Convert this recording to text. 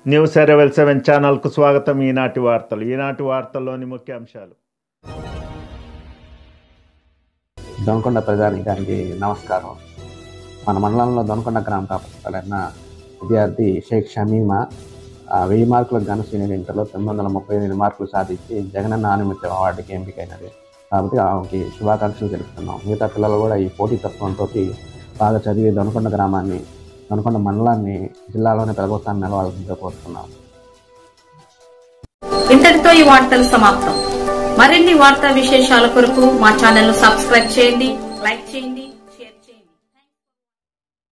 news ఎరవెల్ seven ఛానల్కు స్వాగతం ఈనాటి వార్తలు ఈనాటి వార్తల్లోని ముఖ్యాంశాలు దొనకొండ ప్రజానికానికి నమస్కారం మన మండలంలో దొనకొండ గ్రామ కాపాడాలన్న విద్యార్థి షేక్ షమీమా ఆ, వెయ్యి మార్కులకు గాను సీనియర్ ఇంటర్లో తొమ్మిది వందల ముప్పై ఎనిమిది మార్కులు సాధించి జగనన్న ఆనిమిత్య అవార్డుకి ఎంపికైనది కాబట్టి ఆమెకి శుభాకాంక్షలు తెలుపుతున్నాం మిగతా పిల్లలు కూడా ఈ పోటీతత్వంతో బాగా చదివి దొనకొండ గ్రామాన్ని దొనకొండ మండలాన్ని జిల్లాలోనే పెదగొస్తాన్ని నిలవాల్సిందిగా కోరుతున్నాం ఇంతటితో ఈ వార్తలు సమాప్తం మరిన్ని వార్తా విశేషాల కొరకు మా ఛానల్ ను సబ్స్క్రైబ్ చేయండి లైక్ చేయండి